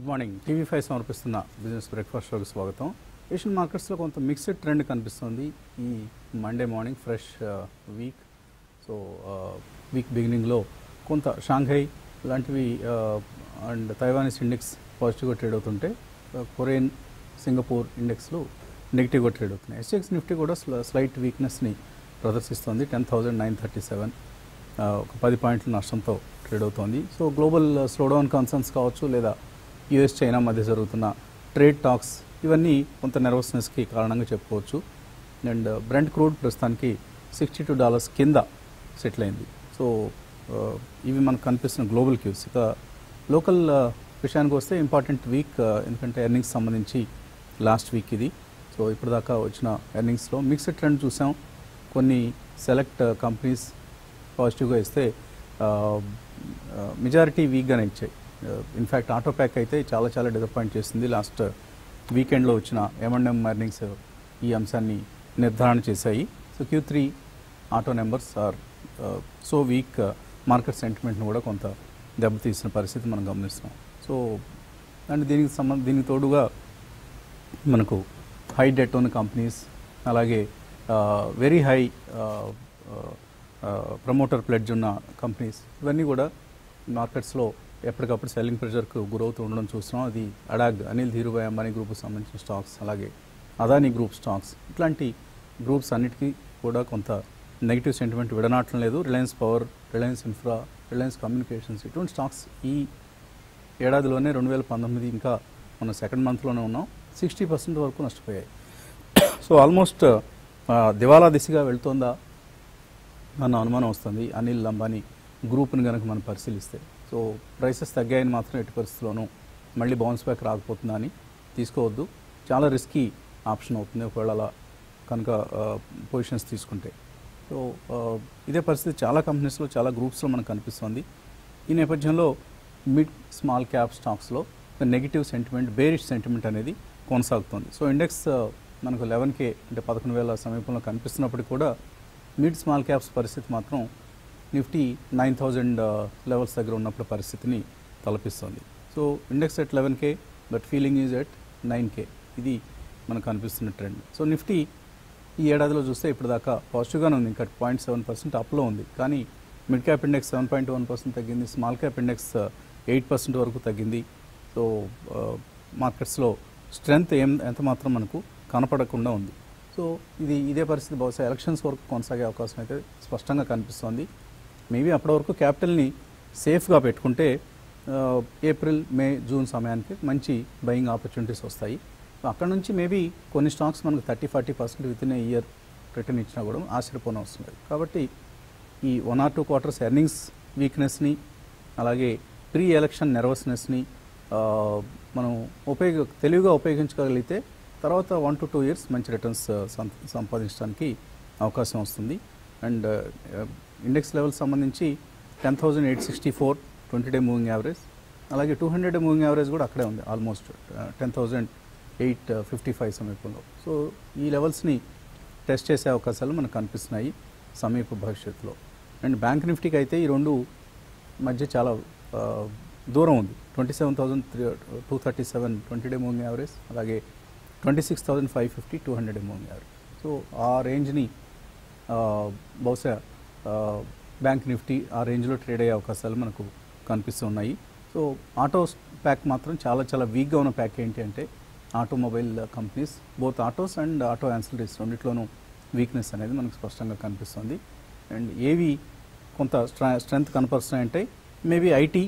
Morning TV five సమర్పిస్తున్న business breakfast షోకి స్వాగతం ఏషియన్ మార్కెట్స్లో కొంత మిక్స్డ్ ట్రెండ్ కనిపిస్తుంది ఈ Monday morning fresh week so week బిగినింగ్లో కొంత షాంఘై లాంటివి అండ్ తైవానీస్ ఇండెక్స్ పాజిటివ్గా ట్రేడ్ అవుతుంటే కొరియన్ సింగపూర్ ఇండెక్స్లు నెగిటివ్గా ట్రేడ్ అవుతున్నాయి ఎస్ఎక్స్ నిఫ్టీ కూడా స్లైట్ వీక్నెస్ని ప్రదర్శిస్తుంది ten thousand nine thirty seven ఒక పది పాయింట్ల నష్టంతో ట్రేడ్ అవుతోంది సో గ్లోబల్ స్లోడౌన్ కన్సర్న్స్ కావచ్చు లేదా యుఎస్ చైనా మధ్య జరుగుతున్న ట్రేడ్ టాక్స్ ఇవన్నీ కొంత నెర్వస్నెస్కి కారణంగా చెప్పుకోవచ్చు అండ్ బ్రెంట్ క్రూడ్ ప్రస్తుతానికి సిక్స్టీ టూ డాలర్స్ కింద సెటిల్ అయింది సో ఇవి మనకు కనిపిస్తున్న గ్లోబల్ క్యూస్ ఇక లోకల్ విషయానికి వస్తే ఇంపార్టెంట్ వీక్ ఎందుకంటే ఎర్నింగ్స్ సంబంధించి లాస్ట్ వీక్ ఇది సో ఇప్పటిదాకా వచ్చిన ఎర్నింగ్స్లో మిక్స్డ్ ట్రెండ్ చూసాం కొన్ని సెలెక్ట్ కంపెనీస్ పాజిటివ్గా ఇస్తే మెజారిటీ వీక్గానే ఇచ్చాయి ఇన్ఫ్యాక్ట్ ఆటో ప్యాక్ అయితే చాలా చాలా డిసప్పాయింట్ చేసింది లాస్ట్ వీకెండ్లో వచ్చిన ఎంఎండ్ఎం ఎర్నింగ్స్ ఈ అంశాన్ని నిర్ధారణ చేశాయి so Q three auto numbers are so weak market సెంటిమెంట్ను కూడా కొంత దెబ్బతీసిన పరిస్థితి మనం గమనిస్తున్నాం సో అండ్ దీనికి సంబంధ దీనికి తోడుగా మనకు హై డెట్ ఉన్న కంపెనీస్ అలాగే వెరీ హై ప్రమోటర్ ప్లెడ్జ్ ఉన్న కంపెనీస్ ఇవన్నీ కూడా మార్కెట్స్లో ఎప్పటికప్పుడు సెల్లింగ్ ప్రెషర్కు గురవుతూ ఉండడం చూస్తున్నాం అది అడాగ్ అనిల్ ధీరుభాయ్ అంబానీ గ్రూప్కి సంబంధించిన స్టాక్స్ అలాగే అదానీ గ్రూప్ స్టాక్స్ ఇట్లాంటి గ్రూప్స్ అన్నిటికీ కూడా కొంత నెగిటివ్ సెంటిమెంట్ విడనాటం లేదు Reliance power Reliance infra Reliance communications ఇటువంటి స్టాక్స్ ఈ ఏడాదిలోనే రెండు వేల పంతొమ్మిది ఇంకా మన సెకండ్ మంత్లోనే ఉన్నాం సిక్స్టీ పర్సెంట్ వరకు నష్టపోయాయి సో ఆల్మోస్ట్ దివాలా దిశగా వెళ్తోందా అన్న అనుమానం వస్తుంది అనిల్ అంబానీ గ్రూప్ని కనుక మనం పరిశీలిస్తే సో ప్రైసెస్ తగ్గాయని మాత్రం ఎట్టి పరిస్థితుల్లోనూ మళ్ళీ బౌన్స్ బ్యాక్ రాకపోతుందా అని తీసుకోవద్దు చాలా రిస్కీ ఆప్షన్ అవుతుంది ఒకవేళ అలా కనుక పొజిషన్స్ తీసుకుంటే సో ఇదే పరిస్థితి చాలా కంపెనీస్లో చాలా గ్రూప్స్లో మనకు కనిపిస్తుంది ఈ నేపథ్యంలో మిడ్ స్మాల్ క్యాప్ స్టాక్స్లో నెగిటివ్ సెంటిమెంట్ బేరిష్ సెంటిమెంట్ అనేది కొనసాగుతుంది సో ఇండెక్స్ మనకు లెవెన్ కే అంటే పదకొండు వేల సమీపంలో కనిపిస్తున్నప్పటికీ కూడా మిడ్ స్మాల్ క్యాప్స్ పరిస్థితి మాత్రం నిఫ్టీ నైన్ థౌజండ్ లెవెల్స్ దగ్గర ఉన్నప్పుడు పరిస్థితిని తలపిస్తుంది so index at eleven K but feeling is at nine K ఇది మనకు కనిపిస్తున్న ట్రెండ్ సో నిఫ్టీ ఈ ఏడాదిలో చూస్తే ఇప్పటిదాకా పాజిటివ్గానే ఉంది ఇంకా పాయింట్ సెవెన్ పర్సెంట్ అప్లో ఉంది కానీ mid cap index seven point one percent తగ్గింది small cap index eight percent వరకు తగ్గింది సో మార్కెట్స్లో స్ట్రెంగ్త్ ఏం ఎంత మాత్రం మనకు కనపడకుండా ఉంది సో ఇది ఇదే పరిస్థితి బహుశా ఎలక్షన్స్ వరకు కొనసాగే అవకాశం అయితే స్పష్టంగా కనిపిస్తోంది మేబీ అప్పటి వరకు క్యాపిటల్ని సేఫ్గా పెట్టుకుంటే ఏప్రిల్ మే జూన్ సమయానికి మంచి బయింగ్ ఆపర్చునిటీస్ వస్తాయి అక్కడ నుంచి మేబీ కొన్ని స్టాక్స్ మనకు thirty forty percent within a year return ఇచ్చినా కూడా ఆశ్చర్యపోని అవసరం లేదు కాబట్టి ఈ one or two quarters earnings వీక్నెస్ని అలాగే ప్రీ ఎలక్షన్ నెర్వస్నెస్ని మనం ఉపయోగ తెలివిగా ఉపయోగించగలిగితే తర్వాత వన్ టు టూ ఇయర్స్ మంచి రిటర్న్స్ సంపాదించడానికి అవకాశం వస్తుంది అండ్ ఇండెక్స్ లెవెల్ సంబంధించి ten thousand eight sixty four twenty day moving average అలాగే two hundred day moving average కూడా అక్కడే ఉంది almost ten thousand eight fifty five సమీపంలో సో ఈ లెవెల్స్ని టెస్ట్ చేసే అవకాశాలు మనకు కనిపిస్తున్నాయి సమీప భవిష్యత్తులో అండ్ బ్యాంక్ నిఫ్టీకి అయితే ఈ రెండు మధ్య చాలా దూరం ఉంది twenty seven thousand three two thirty seven twenty day moving average అలాగే twenty six thousand five fifty two hundred day moving average so ఆ రేంజ్ని బహుశా బ్యాంక్ నిఫ్టీ ఆ రేంజ్లో ట్రేడ్ అయ్యే అవకాశాలు మనకు కనిపిస్తున్నాయి సో ఆటో ప్యాక్ మాత్రం చాలా చాలా వీక్గా ఉన్న ప్యాక్ ఏంటి అంటే automobile companies both autos and auto ancillaries రెండిట్లోనూ వీక్నెస్ అనేది మనకు స్పష్టంగా కనిపిస్తుంది అండ్ ఏవి కొంత స్ట్రెంగ్త్ కనపరుస్తున్నాయంటే మేబీ ఐటీ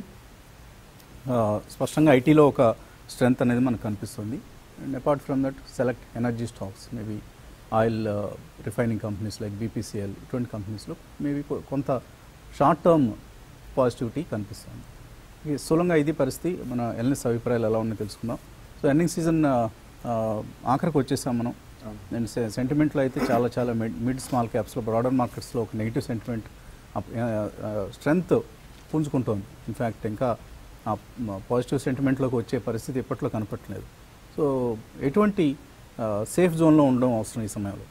స్పష్టంగా ఐటీలో ఒక స్ట్రెంగ్త్ అనేది మనకు కనిపిస్తుంది and apart from that select energy stocks maybe oil refining companies like BPCL ఇటువంటి కంపెనీస్లో మేబీ కొంత షార్ట్ టర్మ్ పాజిటివిటీ కనిపిస్తుంది ఈ స్థూలంగా ఇది పరిస్థితి మన ఎల్ఎస్ అభిప్రాయాలు ఎలా ఉన్నాయో తెలుసుకుందాం సో ఎర్నింగ్ సీజన్ ఆఖరికి వచ్చేసాం మనం అండ్ సెంటిమెంట్లో అయితే చాలా చాలా మిడ్ మిడ్ స్మాల్ క్యాప్స్లో బ్రాడర్ మార్కెట్స్లో ఒక నెగిటివ్ సెంటిమెంట్ స్ట్రెంగ్త్ పుంజుకుంటోంది ఇన్ఫ్యాక్ట్ ఇంకా పాజిటివ్ సెంటిమెంట్లోకి వచ్చే పరిస్థితి ఇప్పట్లో కనపట్లేదు సో ఎటువంటి సేఫ్ జోన్లో ఉండడం అవసరం ఈ సమయంలో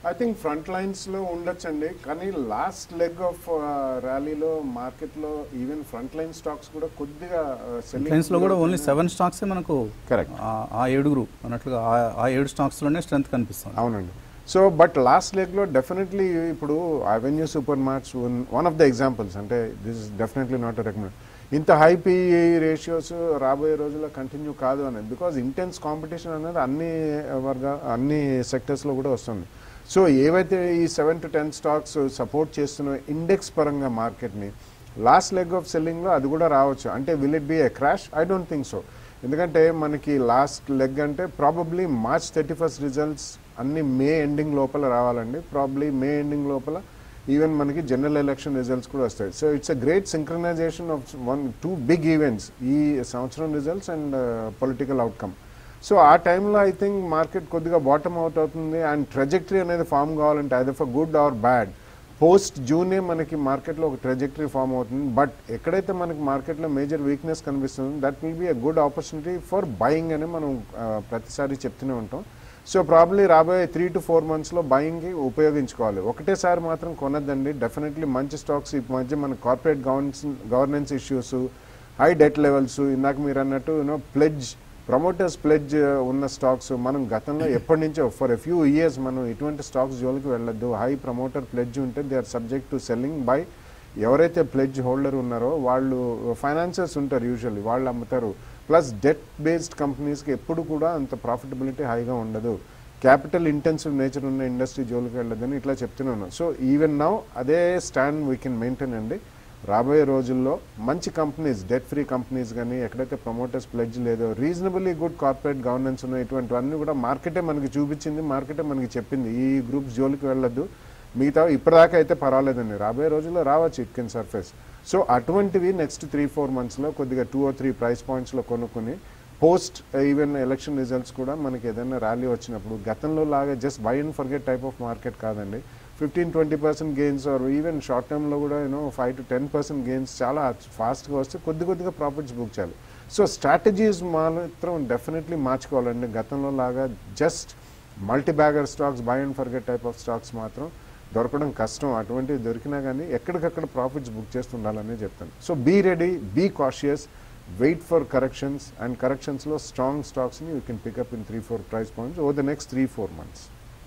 ఐ థింక్ ఫ్రంట్ లైన్స్ లో ఉండొచ్చండి కానీ లాస్ట్ లెగ్ ఆఫ్ ర్యాలీలో మార్కెట్ లో ఈవెన్ ఫ్రంట్ లైన్ స్టాక్స్ కూడా కొద్దిగా లైన్స్ లో కూడా ఓన్లీ సెవెన్ స్టాక్స్ మనకు Correct. ఆ- ఆ ఏడుగురు అన్నట్లుగా ఆ- ఆ ఏడు స్టాక్స్ లోనే స్ట్రెంత్ కనిపిస్తుంది అవునండి సో బట్ లాస్ట్ లెగ్ లో డెఫినెట్లీ ఇప్పుడు Avenue Super Marts one of the examples అంటే this is definitely not recommend ఇంత హై పిఈ రేషియోస్ రాబోయే రోజుల్లో కంటిన్యూ కాదు అనేది బికాజ్ ఇంటెన్స్ కాంపిటీషన్ అనేది అన్ని వర్గ అన్ని సెక్టర్స్లో కూడా వస్తుంది సో ఏవైతే ఈ seven to ten stocks support చేస్తున్న ఇండెక్స్ పరంగా మార్కెట్ని లాస్ట్ లెగ్ ఆఫ్ సెల్లింగ్లో అది కూడా రావచ్చు అంటే will it be a crash I don't think so ఎందుకంటే మనకి లాస్ట్ లెగ్ అంటే probably March thirty first results అన్ని మే ఎండింగ్ లోపల రావాలండి ప్రాబ్లీ మే ఎండింగ్ లోపల ఈవెన్ మనకి జనరల్ ఎలక్షన్ రిజల్ట్స్ కూడా వస్తాయి so it's a great synchronisation of one two big events ఈ సంవత్సరం results and political outcome so ఆ టైంలో ఐ థింక్ మార్కెట్ కొద్దిగా బాటమ్ అవుట్ అవుతుంది అండ్ ట్రెజెక్టరీ అనేది ఫామ్ కావాలంటే either for good or bad post జూనే మనకి మార్కెట్లో ఒక ట్రెజెక్టరీ ఫామ్ అవుతుంది బట్ ఎక్కడైతే మనకి మార్కెట్లో మేజర్ వీక్నెస్ కనిపిస్తుంది that will be a good opportunity for buying అని మనం ఆ, ప్రతిసారి చెప్తూనే ఉంటాం సో ప్రాబ్లీ రాబోయే త్రీ టు ఫోర్ మంత్స్లో బయింగ్కి ఉపయోగించుకోవాలి ఒకటేసారి మాత్రం కొనద్దండి డెఫినెట్లీ మంచి స్టాక్స్ ఈ మధ్య మన corporate governance governance issues high debt levels ఇందాక మీరు అన్నట్టు యూనో ప్లెడ్జ్ ప్రమోటర్స్ ప్లెడ్జ్ ఉన్న స్టాక్స్ మనం గతంలో ఎప్పటి నుంచో ఫర్ ఎ ఫ్యూ ఇయర్స్ మనం ఇటువంటి స్టాక్స్ జోలికి వెళ్ళొద్దు హై ప్రమోటర్ ప్లెడ్జ్ ఉంటే they are subject to selling by ఎవరైతే ప్లెడ్జ్ హోల్డర్ ఉన్నారో వాళ్ళు ఫైనాన్సర్స్ ఉంటారు యూజువల్లీ వాళ్ళు అమ్ముతారు ప్లస్ డెట్ బేస్డ్ కంపెనీస్కి ఎప్పుడు కూడా అంత ప్రాఫిటబిలిటీ హైగా ఉండదు క్యాపిటల్ ఇంటెన్సివ్ నేచర్ ఉన్న ఇండస్ట్రీ జోలికి వెళ్ళదని ఇట్లా చెప్తున్నాను సో ఈవెన్ నౌ అదే స్టాండ్ వీ కెన్ మెయింటైన్ అండి రాబోయే రోజుల్లో మంచి కంపెనీస్ డెట్ ఫ్రీ కంపెనీస్ కానీ ఎక్కడైతే ప్రమోటర్స్ ప్లెడ్జ్ లేదో రీజనబుల్లీ గుడ్ కార్పొరేట్ గవర్నెన్స్ ఉన్నాయి ఇటువంటివన్నీ కూడా మార్కెటే మనకి చూపించింది మార్కెటే మనకి చెప్పింది ఈ గ్రూప్స్ జోలికి వెళ్ళొద్దు మిగతా ఇప్పటిదాకా అయితే పర్వాలేదండి రాబోయే రోజుల్లో రావచ్చు ఇట్ కెన్ సర్ఫేస్ సో అటువంటివి నెక్స్ట్ త్రీ ఫోర్ మంత్స్లో కొద్దిగా టూ ఆర్ త్రీ ప్రైస్ పాయింట్స్లో కొనుక్కొని పోస్ట్ ఈవెన్ ఎలక్షన్ రిజల్ట్స్ కూడా మనకి ఏదైనా ర్యాలీ వచ్చినప్పుడు గతంలో లాగా just buy and forget type of market కాదండి fifteen twenty percent gains or even short టర్మ్లో కూడా you know five to ten percent gains చాలా ఫాస్ట్గా వస్తే కొద్ది కొద్దిగా ప్రాఫిట్స్ బుక్ చేయాలి సో స్ట్రాటజీస్ మాత్రం డెఫినెట్లీ మార్చుకోవాలండి గతంలో లాగా just multibagger stocks buy and forget type of stocks మాత్రం దొరకడం కష్టం అటువంటివి దొరికినా కానీ ఎక్కడికక్కడ ప్రాఫిట్స్ బుక్ చేస్తుండాలని చెప్తాను so be ready be cautious wait for corrections and కరెక్షన్స్లో స్ట్రాంగ్ స్టాక్స్ని you can pick up in three four price points over the next three four months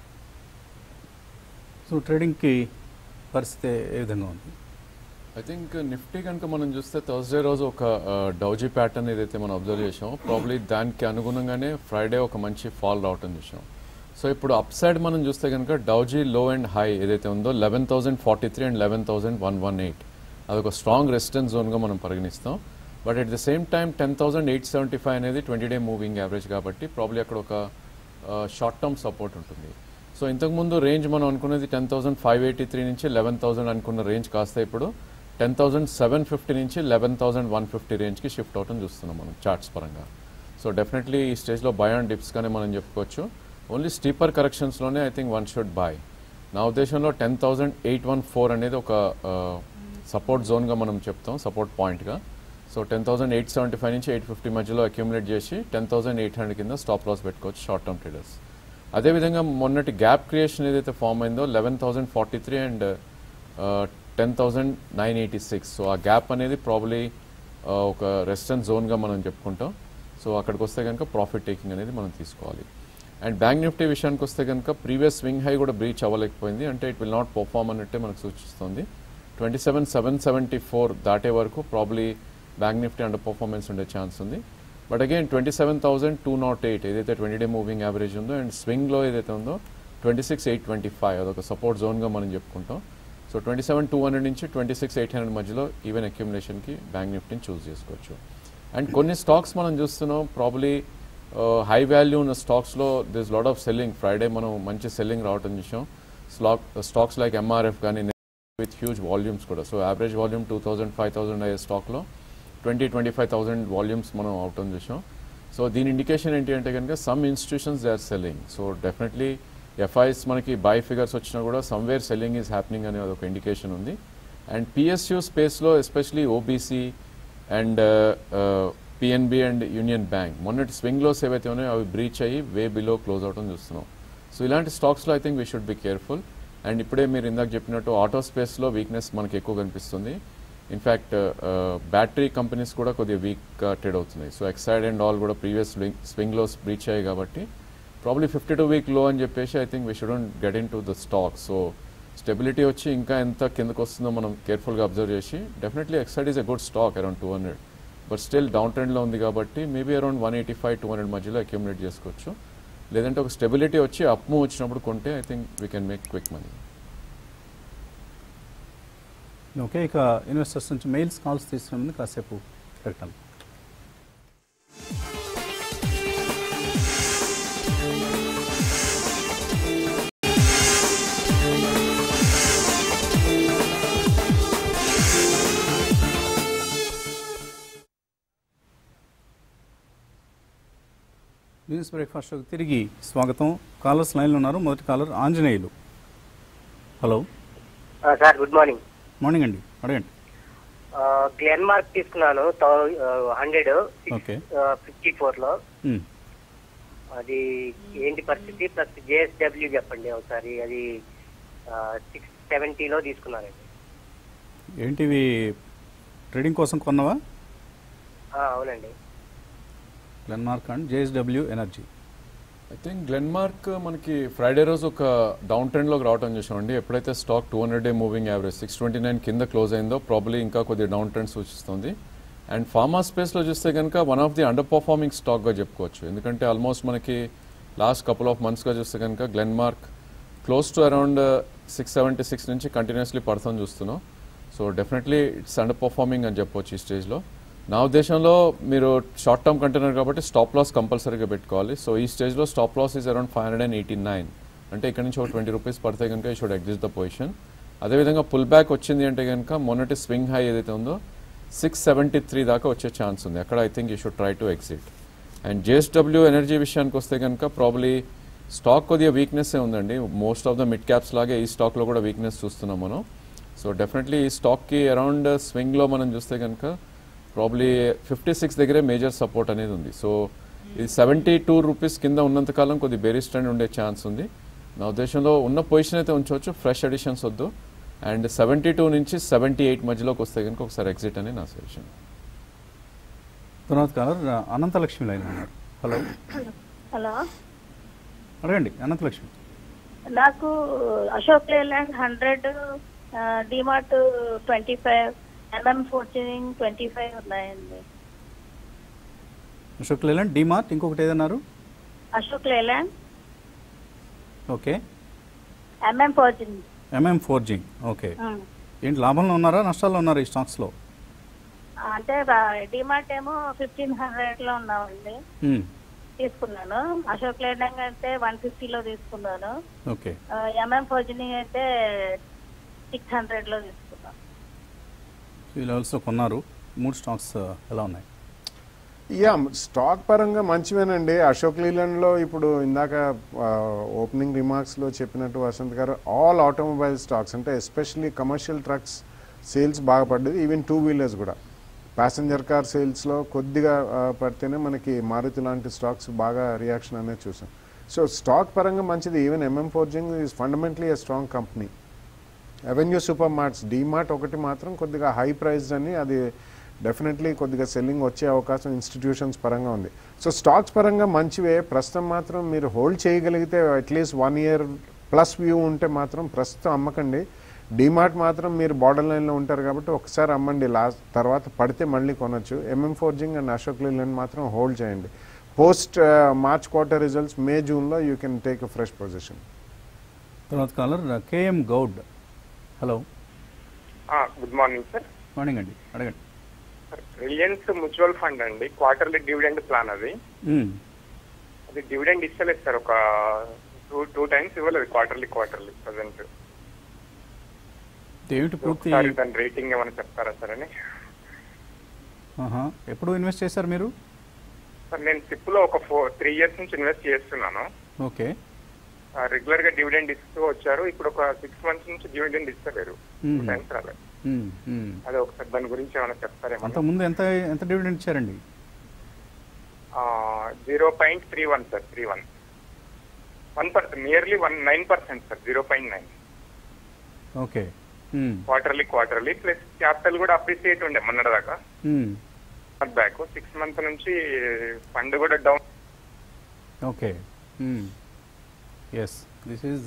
so ట్రేడింగ్కి పరిస్థితి ఏ విధంగా ఉంది ఐ థింక్ నిఫ్టీ కనుక మనం చూస్తే థర్స్డే రోజు ఒక డౌజీ ప్యాటర్న్ ఏదైతే మనం అబ్జర్వ్ చేసామో ప్రాబ్లీ దానికి అనుగుణంగానే ఫ్రైడే ఒక మంచి ఫాల్ రావటం చూసాం సో ఇప్పుడు అప్ సైడ్ మనం చూస్తే కనుక డౌజీ లో అండ్ హై ఏదైతే ఉందో eleven thousand forty three and eleven thousand one one eight అదొక స్ట్రాంగ్ రెసిస్టెన్స్ జోన్గా మనం పరిగణిస్తాం but at the same time ten thousand eight seventy five అనేది ట్వంటీ డే మూవింగ్ యావరేజ్ కాబట్టి ప్రాబ్లీ అక్కడ ఒక షార్ట్ టర్మ్ సపోర్ట్ ఉంటుంది సో ఇంతకుముందు రేంజ్ మనం అనుకున్నది ten thousand five eighty three నుంచి లెవెన్ థౌసండ్ అనుకున్న రేంజ్ కాస్త ఇప్పుడు టెన్ థౌసండ్ సెవెన్ ఫిఫ్టీ నుంచి లెవెన్ థౌసండ్ వన్ ఫిఫ్టీ రేంజ్కి షిఫ్ట్ అవటం చూస్తున్నాం మనం చార్ట్స్ పరంగా సో డెఫినెట్లీ ఈ స్టేజ్లో బై అండ్ డిప్స్ కానీ మనం చెప్పుకోవచ్చు ఓన్లీ స్టీపర్ కరెక్షన్స్లోనే I think one should buy నా ఉద్దేశంలో ten thousand eight one four అనేది ఒక సపోర్ట్ జోన్గా మనం చెప్తాం సపోర్ట్ పాయింట్గా so ten thousand eight seventy five నుంచి ఎయిట్ ఫిఫ్టీ మధ్యలో అక్యూములేట్ చేసి టెన్ థౌసండ్ ఎయిట్ హండ్రెడ్ కింద స్టాప్ లాస్ పెట్టుకోవచ్చు షార్ట్ టర్మ్ ట్రేడర్స్ అదేవిధంగా మొన్నటి గ్యాప్ క్రియేషన్ ఏదైతే ఫామ్ అయిందో eleven thousand forty three and ten thousand nine eighty six so ఆ గ్యాప్ అనేది ప్రాబ్లీ ఒక రెసిస్టెన్స్ జోన్గా మనం చెప్పుకుంటాం సో అక్కడికి వస్తే కనుక ప్రాఫిట్ టేకింగ్ అనేది మనం తీసుకోవాలి అండ్ బ్యాంక్ నిఫ్టీ విషయానికి వస్తే కనుక ప్రీవియస్ స్వింగ్ హై కూడా బ్రీచ్ అవ్వలేకపోయింది అంటే ఇట్ విల్ నాట్ పర్ఫార్మ్ అన్నట్టే మనకు సూచిస్తుంది twenty seven seven seventy four దాటే వరకు probably Bank Nifty underperformance ఉండే ఛాన్స్ ఉంది but again twenty seven thousand two naught eight ఏదైతే ట్వంటీ డే మూవింగ్ యావరేజ్ ఉందో అండ్ స్వింగ్లో ఏదైతే ఉందో twenty six eight twenty five అదొక సపోర్ట్ జోన్గా మనం చెప్పుకుంటాం so twenty seven two hundred నుంచి ట్వంటీ సిక్స్ ఎయిట్ హండ్రెడ్ మధ్యలో ఈవెన్ అక్యుములేషన్కి బ్యాంక్ నిఫ్టీని చూస్ చేసుకోవచ్చు అండ్ కొన్ని స్టాక్స్ మనం చూస్తున్నాం ప్రాబ్లీ హై వాల్యూ ఉన్న స్టాక్స్లో this lot of selling Friday మనం మంచి సెల్లింగ్ రావటం చూసాం స్లాక్ స్టాక్స్ లైక్ ఎంఆర్ఎఫ్ కానీ విత్ హ్యూజ్ వాల్యూమ్స్ కూడా so average volume two thousand five thousand అయ్యే స్టాక్లో twenty twenty five thousand volumes మనం అవటం చూసాం సో దీని ఇండికేషన్ ఏంటి అంటే కనుక some institutions they are selling so definitely FIs మనకి బై ఫిగర్స్ వచ్చినా కూడా సమ్వేర్ సెల్లింగ్ ఈజ్ హ్యాపెనింగ్ అనే ఒక ఇండికేషన్ ఉంది అండ్ పిఎస్యూ స్పేస్లో especially OBC and PNB and Union Bank మొన్నటి స్వింగ్ లోస్ ఏవైతే ఉన్నాయో అవి బ్రీచ్ అయ్యి వే బిలో క్లోజ్ అవటం చూస్తున్నాం సో ఇలాంటి స్టాక్స్లో I think we should be careful and ఇప్పుడే మీరు ఇందాక చెప్పినట్టు ఆటో స్పేస్లో వీక్నెస్ మనకి ఎక్కువ కనిపిస్తుంది ఇన్ఫ్యాక్ట్ బ్యాటరీ కంపెనీస్ కూడా కొద్దిగా వీక్గా ట్రేడ్ అవుతున్నాయి సో ఎక్సైడ్ అండ్ ఆల్ కూడా ప్రీవియస్ స్వింగ్ లోస్ బ్రీచ్ అయ్యాయి కాబట్టి probably fifty two week low అని చెప్పేసి I think we shouldn't get into the stock so stability వచ్చి ఇంకా ఎంత కిందకు వస్తుందో మనం కేర్ఫుల్గా అబ్జర్వ్ చేసి definitely Exide is a good stock around two hundred but still down ట్రెండ్లో ఉంది కాబట్టి maybe around one eighty five two hundred మధ్యలో అక్యూములేట్ చేసుకోవచ్చు లేదంటే ఒక స్టెబిలిటీ వచ్చి అప్ మూవ్ వచ్చినప్పుడు కొంటే I think we can make quick money okay ఇక ఇన్వెస్టర్స్ నుంచి మెయిల్స్ కాల్స్ తీసుకునే ముందు కాసేపు ప్రకటన బిజినెస్ బ్రేక్ఫాస్ట్ తిరిగి స్వాగతం కాలర్స్ లైన్లో ఉన్నారు మొదటి కాలర్ ఆంజనేయులు హలో ఆ, సార్ గుడ్ మార్నింగ్ మార్నింగ్ అండి అడగండి ఆ, గ్లెన్ మార్క్ తీసుకున్నాను హండ్రెడ్ ఓకే ఫిఫ్టీ ఫోర్ లో మ్. అది ఏంటి పరిస్థితి ప్లస్ జేఎస్డబ్ల్యూ చెప్పండి ఒకసారి అది సిక్స్ సెవెంటీలో తీసుకున్నానండి ఏంటివి ట్రేడింగ్ కోసం కొన్నవా ఆ, అవునండి Glenmark and JSW Energy I think Glenmark మనకి ఫ్రైడే రోజు ఒక డౌన్ ట్రెండ్లోకి రావడం చూసామండి ఎప్పుడైతే stock two hundred day moving average six twenty nine కింద క్లోజ్ అయిందో ప్రాబ్లీ ఇంకా కొద్దిగా డౌన్ ట్రెండ్ సూచిస్తుంది అండ్ ఫార్మా స్పేస్లో చూస్తే కనుక one of the underperforming స్టాక్గా చెప్పుకోవచ్చు ఎందుకంటే ఆల్మోస్ట్ మనకి లాస్ట్ కపుల్ ఆఫ్ మంత్స్గా చూస్తే కనుక Glenmark close to around six seventy six నుంచి కంటిన్యూస్లీ పడుతుంది చూస్తున్నాం so definitely it's underperforming అని చెప్పొచ్చు ఈ స్టేజ్లో నా ఉద్దేశంలో మీరు షార్ట్ టర్మ్ కంటైనర్ కాబట్టి స్టాప్ లాస్ కంపల్సరీగా పెట్టుకోవాలి సో ఈ స్టేజ్లో stop loss is around five hundred and eighty nine అంటే ఇక్కడ నుంచి ఒక ట్వంటీ రూపీస్ పడితే కనుక ఈ షుడ్ ఎగ్జిస్ట్ ద పొజిషన్ అదేవిధంగా పుల్ బ్యాక్ వచ్చింది అంటే కనుక మొన్నటి స్వింగ్ హై ఏదైతే ఉందో సిక్స్ సెవెంటీ త్రీ దాకా వచ్చే ఛాన్స్ ఉంది అక్కడ I think you should try to exit and JSW Energy విషయానికి వస్తే కనుక ప్రాబ్లీ స్టాక్ కొద్దిగా వీక్నెస్ ఉందండి most of the mid caps లాగే ఈ స్టాక్లో కూడా వీక్నెస్ చూస్తున్నాం మనం సో డెఫినెట్లీ ఈ స్టాక్కి అరౌండ్ స్వింగ్లో మనం చూస్తే కనుక ప్రాబ్లీ ఫిఫ్టీ సిక్స్ దగ్గరే మేజర్ సపోర్ట్ అనేది ఉంది సో ఇది సెవెంటీ టూ రూపీస్ కింద ఉన్నంతకాలం కొద్ది బెరీ స్టాండ్ ఉండే ఛాన్స్ ఉంది నా ఉద్దేశంలో ఉన్న పొజిషన్ అయితే ఉంచవచ్చు ఫ్రెష్ అడిషన్స్ వద్దు అండ్ సెవెంటీ టూ నుంచి సెవెంటీ ఎయిట్ మధ్యలోకి వస్తే కనుక ఒకసారి ఎగ్జిట్ అని నా సజెషన్ తర్వాత కాలర్ అనంతలక్ష్మి లైన్ ఉన్నారు హలో హలో అడగండి అనంతలక్ష్మి నాకు Ashok Leyland hundred DMart twenty five MM fourteen twenty five ఉన్నాయండి అశోక్ లేలాండ్ డిమార్ట్ ఇంకొకటి ఏదన్నారు Ashok Leyland okay MM fourteen MM forge okay ఏంటి లాభంలో ఉన్నారా నష్టాల్లో ఉన్నారా ఈ స్టాక్స్లో అంటే డిమార్ట్ ఏమో ఫిఫ్టీన్ హండ్రెడ్ లో ఉన్నామండి మ్, తీసుకున్నాను అశోక్ లేలాండ్ అయితే వన్ ఫిఫ్టీలో తీసుకున్నాను ఓకే ఎంఎం ఫోర్టీన్ అయితే సిక్స్ హండ్రెడ్ లో తీసుకున్నాను ఈ ఈ లెవెల్స్లో కొన్నారు మూడు స్టాక్స్ ఎలా ఉన్నాయి యా స్టాక్ పరంగా మంచివేనండి అశోక్ లీలాండ్లో ఇప్పుడు ఇందాక ఓపెనింగ్ రిమార్క్స్లో చెప్పినట్టు వసంత్ గారు ఆల్ ఆటోమొబైల్ స్టాక్స్ అంటే ఎస్పెషల్లీ కమర్షియల్ ట్రక్స్ సేల్స్ బాగా పడ్డది ఈవెన్ టూ వీలర్స్ కూడా ప్యాసింజర్ కార్ సేల్స్లో కొద్దిగా ఆ, పడితేనే మనకి మారుతి లాంటి స్టాక్స్ బాగా రియాక్షన్ అనేది చూసాం సో స్టాక్ పరంగా మంచిది even MM Forging is fundamentally a strong company Avenue Super Marts DMart ఒకటి మాత్రం కొద్దిగా హై ప్రైస్ అని అది డెఫినెట్లీ కొద్దిగా సెల్లింగ్ వచ్చే అవకాశం ఇన్స్టిట్యూషన్స్ పరంగా ఉంది సో స్టాక్స్ పరంగా మంచివే ప్రస్తుతం మాత్రం మీరు హోల్డ్ చేయగలిగితే at least one year plus view ఉంటే మాత్రం ప్రస్తుతం అమ్మకండి డీమార్ట్ మాత్రం మీరు బార్డర్ లైన్లో ఉంటారు కాబట్టి ఒకసారి అమ్మండి లాస్ట్ తర్వాత పడితే మళ్ళీ కొనొచ్చు MM Forging and Ashok Leyland మాత్రం హోల్డ్ చేయండి post March quarter results May జూన్లో you can take a fresh position తర్వాత caller KM Goud hello good morning sir morning అండి అడగండి రిలయన్స్ మ్యూచువల్ ఫండ్ అండి క్వార్టర్లీ డివిడెండ్ ప్లాన్ అది మ్, అది డివిడెండ్ ఇస్తలేదు సార్ ఒక టూ టూ టైమ్స్ ఇవ్వలేదు క్వార్టర్లీ క్వార్టర్లీ ప్రజెంట్ ఏమిటి పూర్తి ఒకసారి దాని రేటింగ్ ఏమైనా చెప్తారా సార్ అని ఆహా. ఎప్పుడు ఇన్వెస్ట్ చేశారు మీరు సార్ నేను సిప్ లో ఒక ఫోర్ త్రీ ఇయర్స్ నుంచి ఇన్వెస్ట్ చేస్తున్నాను ఓకే రెగ్యులర్ గా డివిడెండ్ ఇస్తూ వచ్చారు ఇప్పుడు ఒక సిక్స్ మంత్స్ నుంచి డివిడెండ్ ఇస్తలేరు టూ మ్మ్. టైమ్స్ రాలేదు మ్, మ్. అదే ఒకసారి దాని గురించి ఏమైనా చెప్తారేమో అంతకుముందు ఎంత ఎంత డివిడెండ్ ఇచ్చారండి zero point three one sir three one one percent nearly one nine percent sir zero point nine okay hmm. Quarterly quarterly plus capital కూడా అప్రిసియేట్ ఉండే మొన్నటిదాకా మ్మ్. బ్యాక్ సిక్స్ మంత్ నుంచి ఫండ్ కూడా down okay yes this is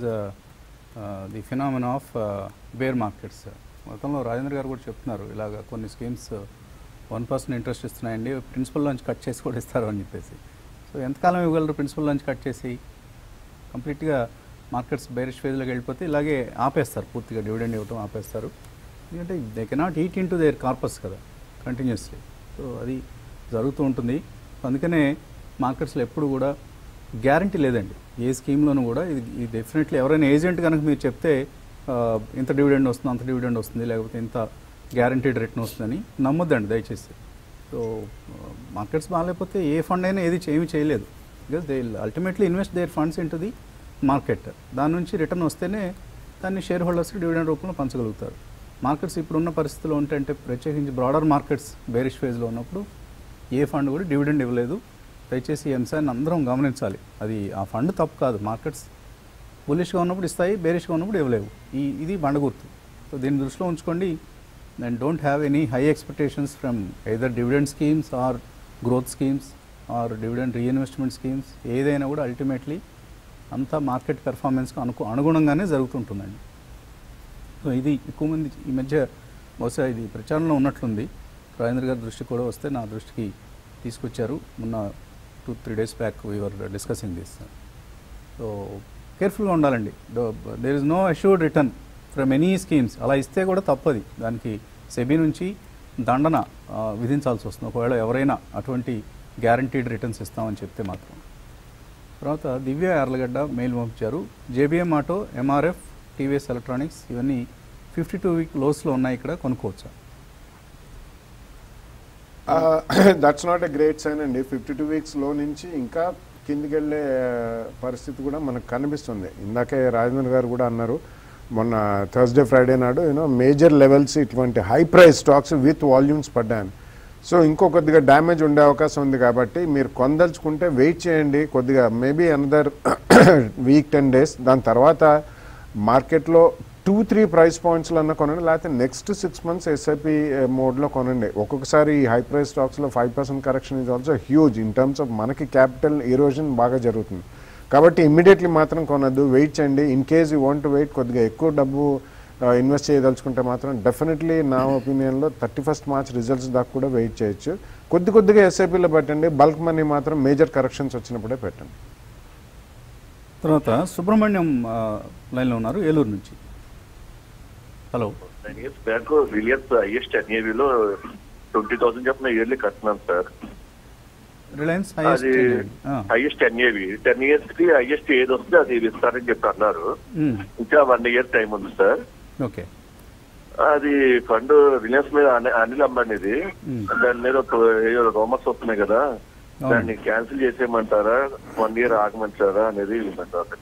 the phenomenon of bear markets మొత్తంలో రాజేంద్ర గారు కూడా చెప్తున్నారు ఇలాగ కొన్ని స్కీమ్స్ వన్ పర్సెంట్ ఇంట్రెస్ట్ ఇస్తున్నాయండి ప్రిన్సిపల్ నుంచి కట్ చేసి కూడా ఇస్తారు అని చెప్పేసి సో ఎంతకాలం ఇవ్వగలరు ప్రిన్సిపల్ నుంచి కట్ చేసి కంప్లీట్గా మార్కెట్స్ బేరిష్ ఫేజ్లోకి వెళ్ళిపోతే ఇలాగే ఆపేస్తారు పూర్తిగా డివిడెండ్ ఇవ్వటం ఆపేస్తారు ఎందుకంటే they cannot eat into their corpus కదా కంటిన్యూస్లీ సో అది జరుగుతూ ఉంటుంది అందుకనే మార్కెట్స్లో ఎప్పుడు కూడా గ్యారంటీ లేదండి ఏ స్కీమ్లోనూ కూడా ఇది ఇది డెఫినెట్లీ ఎవరైనా ఏజెంట్ కనుక మీరు చెప్తే ఆ, ఇంత డివిడెండ్ వస్తుంది అంత డివిడెండ్ వస్తుంది లేకపోతే ఇంత గ్యారంటీడ్ రిటర్న్ వస్తుందని నమ్మొద్దండి దయచేసి సో మార్కెట్స్ బాగాలేకపోతే ఏ ఫండ్ అయినా ఏది ఏమీ చేయలేదు because they ultimately invest their funds into the market దాని నుంచి రిటర్న్ వస్తేనే దాన్ని షేర్ హోల్డర్స్కి డివిడెండ్ రూపంలో పంచగలుగుతారు మార్కెట్స్ ఇప్పుడున్న పరిస్థితిలో ఉంటే ప్రత్యేకించి బ్రాడర్ మార్కెట్స్ బేరిష్ ఫేజ్లో ఉన్నప్పుడు ఏ ఫండ్ కూడా డివిడెండ్ ఇవ్వలేదు దయచేసి ఈ అంశాన్ని అందరం గమనించాలి అది ఆ ఫండ్ తప్పు కాదు మార్కెట్స్ బులిష్గా ఉన్నప్పుడు ఇస్తాయి బేరిష్గా ఉన్నప్పుడు ఇవ్వలేవు ఈ ఇది బండ గుర్తు సో దీన్ని దృష్టిలో ఉంచుకోండి and don't have any high expectations from either dividend schemes or growth schemes or dividend reinvestment schemes ఏదైనా కూడా అల్టిమేట్లీ అంతా మార్కెట్ పెర్ఫార్మెన్స్కి అనుకు అనుగుణంగానే జరుగుతుంటుందండి సో ఇది ఎక్కువ మంది ఈ మధ్య బహుశా ఇది ప్రచారంలో ఉన్నట్లుంది రాజేంద్ర గారి దృష్టికి కూడా వస్తే నా దృష్టికి తీసుకొచ్చారు మొన్న two three days back we are discussing this so కేర్ఫుల్గా ఉండాలండి there is no assured return from any schemes అలా ఇస్తే కూడా తప్పది దానికి సెబీ నుంచి దండన ఆ, విధించాల్సి వస్తుంది ఒకవేళ ఎవరైనా అటువంటి గ్యారంటీడ్ రిటర్న్స్ ఇస్తామని చెప్తే మాత్రం తర్వాత దివ్య యార్లగడ్డ మెయిల్ పంపించారు JBM auto MRF TVS electronics ఇవన్నీ ఫిఫ్టీ టూ వీక్ లోస్లో ఉన్నాయి ఇక్కడ కొనుక్కోవచ్చా that's not a great sign అండి ఫిఫ్టీ టూ వీక్స్లో నుంచి ఇంకా కిందికి వెళ్ళే పరిస్థితి కూడా మనకు కనిపిస్తుంది ఇందాకే రాజేంద్ర గారు కూడా అన్నారు మొన్న థర్స్డే ఫ్రైడే నాడు యూనో మేజర్ లెవెల్స్ ఇటువంటి high price stocks with volumes పడ్డాను సో ఇంకో కొద్దిగా డ్యామేజ్ ఉండే అవకాశం ఉంది కాబట్టి మీరు కొందలుచుకుంటే వెయిట్ చేయండి కొద్దిగా maybe another week ten days దాని తర్వాత మార్కెట్లో టూ త్రీ ప్రైస్ పాయింట్స్లో అన్న కొనండి లేకపోతే నెక్స్ట్ సిక్స్ మంత్స్ ఎస్ఐపి మోడ్లో కొనండి ఒక్కొక్కసారి ఈ హై ప్రైస్ స్టాక్స్లో five percent correction is also huge in terms of మనకి క్యాపిటల్ ఎరోజన్ బాగా జరుగుతుంది కాబట్టి ఇమ్మీడియట్లీ మాత్రం కొనద్దు వెయిట్ చేయండి in case you want wait కొద్దిగా ఎక్కువ డబ్బు ఇన్వెస్ట్ చేయదలుచుకుంటే మాత్రం డెఫినెట్లీ నా ఒపీనియన్లో థర్టీ ఫస్ట్ మార్చ్ రిజల్ట్స్ దాకా కూడా వెయిట్ చేయొచ్చు కొద్ది కొద్దిగా ఎస్ఐపిలో పెట్టండి బల్క్ మనీ మాత్రం మేజర్ కరెక్షన్స్ వచ్చినప్పుడే పెట్టండి తర్వాత సుబ్రహ్మణ్యం ఆ, లైన్లో ఉన్నారు ఏలూరు నుంచి hello nine years back Reliance highest ఎన్ఏవిలో ట్వంటీ థౌసండ్ చెప్పిన ఇయర్లీ కట్టినాను సార్ రిలయన్స్ అది highest highest NAV ten years కి హైయెస్ట్ ఏది వస్తే అది ఇస్తారని చెప్పి అన్నారు ఇంకా వన్ ఇయర్ టైం ఉంది సార్ ఓకే అది ఫండ్ రిలయన్స్ మీద అని- అనిల్ అంబానీది Hmm. దాని మీద ఒక ఏదో రోమర్స్ వస్తున్నాయి కదా దాన్ని క్యాన్సిల్ చేసేయమంటారా వన్ ఇయర్ ఆగమంటారా అనేది విన్నాను.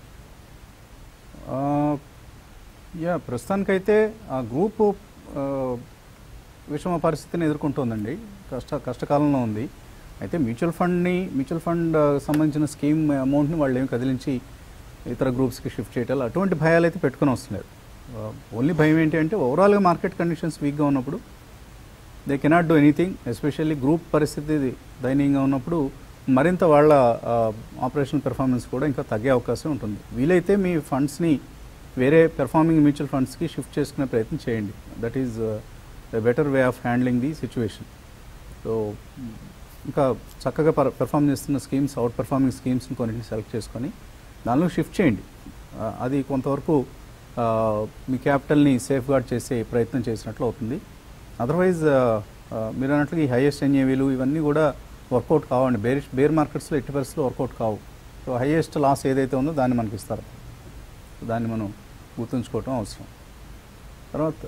యా ప్రస్తుతానికైతే ఆ గ్రూపు ఆ, విషమ పరిస్థితిని ఎదుర్కొంటోందండి కష్ట కష్టకాలంలో ఉంది అయితే మ్యూచువల్ ఫండ్ని మ్యూచువల్ ఫండ్ ఆ, సంబంధించిన స్కీమ్ అమౌంట్ని వాళ్ళు ఏమి కదిలించి ఇతర గ్రూప్స్కి షిఫ్ట్ చేయటాలు అటువంటి భయాలు అయితే పెట్టుకుని వస్తున్నారు ఓన్లీ భయం ఏంటి అంటే ఓవరాల్గా మార్కెట్ కండిషన్స్ వీక్గా ఉన్నప్పుడు they cannot do anything especially group పరిస్థితి దయనీయంగా ఉన్నప్పుడు మరింత వాళ్ళ ఆపరేషనల్ పెర్ఫార్మెన్స్ కూడా ఇంకా తగ్గే అవకాశం ఉంటుంది వీలైతే మీ ఫండ్స్ని వేరే పెర్ఫార్మింగ్ మ్యూచువల్ ఫండ్స్కి షిఫ్ట్ చేసుకునే ప్రయత్నం చేయండి that is the better way of handling the situation so ఇంకా చక్కగా పర్ పెర్ఫామ్ చేస్తున్న స్కీమ్స్ అవుట్ పెర్ఫార్మింగ్ స్కీమ్స్ని కొన్నింటిని సెలెక్ట్ చేసుకొని దానిలో షిఫ్ట్ చేయండి ఆ, అది కొంతవరకు ఆ, మీ క్యాపిటల్ని సేఫ్ గార్డ్ చేసే ప్రయత్నం చేసినట్లు అవుతుంది అదర్వైజ్ మీరు అన్నట్లు ఈ హైయెస్ట్ ఎన్ఏవీలు ఇవన్నీ కూడా వర్కౌట్ కావండి బేర్ బేర్ మార్కెట్స్లో ఎట్టి పరిస్థితుల్లో వర్కౌట్ కావు సో హైయెస్ట్ లాస్ ఏదైతే ఉందో దాన్ని మనకి ఇస్తారు దాన్ని మనం గుర్తుంచుకోవటం అవసరం తర్వాత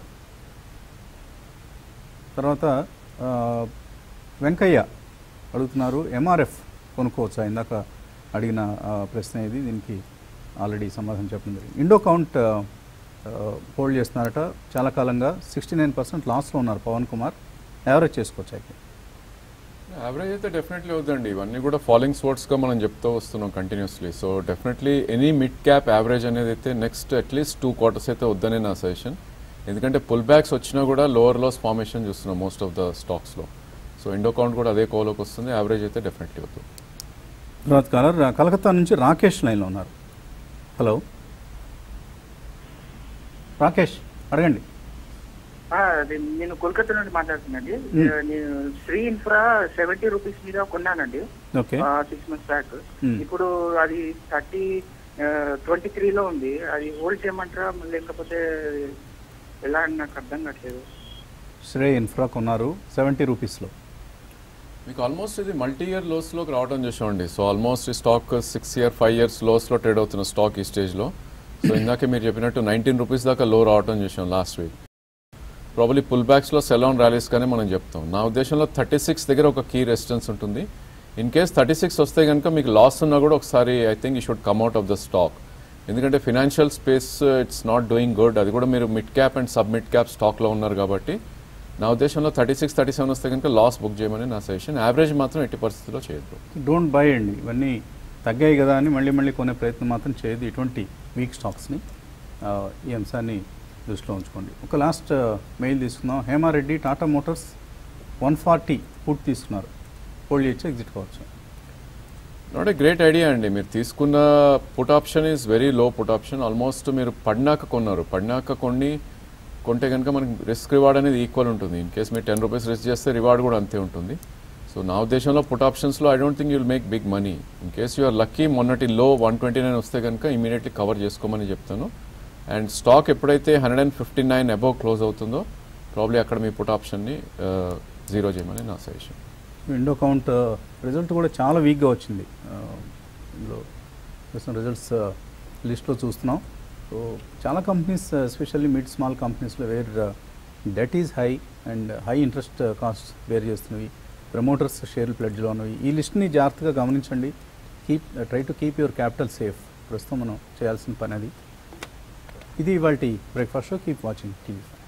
తర్వాత ఆ, వెంకయ్య అడుగుతున్నారు ఎంఆర్ఎఫ్ కొనుక్కోవచ్చా ఇందాక అడిగిన ఆ, ప్రశ్న ఇది దీనికి ఆల్రెడీ సమాధానం చెప్పడం జరిగింది ఇండో కౌంట్ హోల్డ్ చేస్తున్నారట చాలా కాలంగా సిక్స్టీ నైన్ పర్సెంట్ లాస్లో ఉన్నారు పవన్ కుమార్ యావరేజ్ చేసుకోవచ్చు అయితే యావరేజ్ అయితే డెఫినెట్లీ అవుతుందండి ఇవన్నీ కూడా ఫాలోయింగ్ స్పోర్ట్స్ గా మనం చెప్తూ వస్తున్నాం continuously so definitely any mid cap average అనేది అయితే నెక్స్ట్ అట్లీస్ట్ టూ క్వార్టర్స్ అయితే వద్దనే నా సజెషన్ ఎందుకంటే పుల్ బ్యాక్స్ వచ్చినా కూడా లోవర్ లాస్ ఫార్మేషన్ చూస్తున్నాం మోస్ట్ ఆఫ్ ద స్టాక్స్ లో సో ఇండో కౌంట్ కూడా అదే కోలోకి వస్తుంది యావరేజ్ అయితే డెఫినెట్లీ వద్దు తర్వాత కాలర్ కలకత్తా నుంచి రాకేష్ లైన్లో ఉన్నారు హలో రాకేష్ అడగండి ఆ, అది నేను కోల్కతా నుండి మాట్లాడుతున్నాండి Hmm. నేను శ్రీ ఇన్ఫ్రా సెవెంటీ రూపీస్ మీద కొన్నానండి okay six months back Hmm. ఇప్పుడు అది థర్టీ ట్వంటీ త్రీలో ఉంది అది హోల్డ్ చేయమంటారా లేకపోతే ఎలా అని నాకు అర్థం కావట్లేదు శ్రే ఇన్ఫ్రా కొన్నారు సెవెంటీ రూపీస్లో మీకు ఆల్మోస్ట్ ఇది మల్టీ ఇయర్ లోస్లోకి రావడం చూసామండి సో ఆల్మోస్ట్ ఈ stock six year five years లోస్లో ట్రేడ్ అవుతున్న స్టాక్ ఈ స్టేజ్లో సో ఇందాకే మీరు చెప్పినట్టు నైన్టీన్ రూపీస్ దాకా లో రావడం చూసాం లాస్ట్ వీక్ ప్రాబ్లీ పుల్ బ్యాక్స్లో సెల్ ఆన్ ర్యాలీస్ కానీ మనం చెప్తాం నా ఉద్దేశంలో థర్టీ సిక్స్ దగ్గర ఒక కీ రెసిస్టెన్స్ ఉంటుంది ఇన్ కేస్ థర్టీ సిక్స్ వస్తే కనుక మీకు లాస్ ఉన్నా కూడా ఒకసారి I think you should come out of the stock ఎందుకంటే financial space it's not doing good అది కూడా మీరు mid cap and sub mid cap స్టాక్లో ఉన్నారు కాబట్టి నా ఉద్దేశంలో థర్టీ సిక్స్ థర్టీ సెవెన్ వస్తే కనుక లాస్ బుక్ చేయమని నా సజెషన్ యావరేజ్ మాత్రం ఎట్టి పరిస్థితుల్లో చేయొద్దు డోంట్ బై అండి ఇవన్నీ తగ్గాయి కదా అని మళ్ళీ మళ్ళీ కొనే ప్రయత్నం మాత్రం చేయదు ఇటువంటి వీక్ స్టాక్స్ని ఆ, ఈ అంశాన్ని దృష్టిలో ఉంచుకోండి ఒక లాస్ట్ మెయిల్ తీసుకుందాం Hema Reddy Tata Motors one forty put తీసుకున్నారు హోల్డ్ చేయొచ్చు ఎగ్జిట్ కావచ్చు నాట్ ఏ గ్రేట్ ఐడియా అండి మీరు తీసుకున్న put option is very low put option almost మీరు పడినాక కొన్నారు పడినాక కొన్ని కొంటే కనుక మనకి రిస్క్ రివార్డ్ అనేది ఈక్వల్ ఉంటుంది ఇన్ కేస్ మీరు టెన్ రూపీస్ రిస్క్ చేస్తే రివార్డ్ కూడా అంతే ఉంటుంది సో నా ఉద్దేశంలో పుట్ ఆప్షన్స్లో I don't think you'll make big money in case you're lucky మొన్నటి లో వన్ ట్వంటీ నైన్ వస్తే కనుక ఇమీడియట్లీ కవర్ చేసుకోమని చెప్తాను అండ్ స్టాక్ ఎప్పుడైతే hundred and fifty nine above close అవుతుందో ప్రాబ్లీ అక్కడ మీ పుట్ ఆప్షన్ని జీరో చేయమని నా సజెషన్ విండో కౌంట్ రిజల్ట్ కూడా చాలా వీక్గా వచ్చింది ఆ, ఇందులో ప్రస్తుతం రిజల్ట్స్ లిస్ట్లో చూస్తున్నాం సో చాలా కంపెనీస్ ఎస్పెషల్లీ మిడ్ స్మాల్ కంపెనీస్లో where debt is high and high interest cost where చేస్తున్నవి ప్రమోటర్స్ షేర్లు ప్లెడ్జ్లో ఉన్నవి ఈ లిస్ట్ని జాగ్రత్తగా గమనించండి keep try to keep your capital safe ప్రస్తుతం మనం చేయాల్సిన పని అది ఇది ఇవాళ breakfast show keep watching TV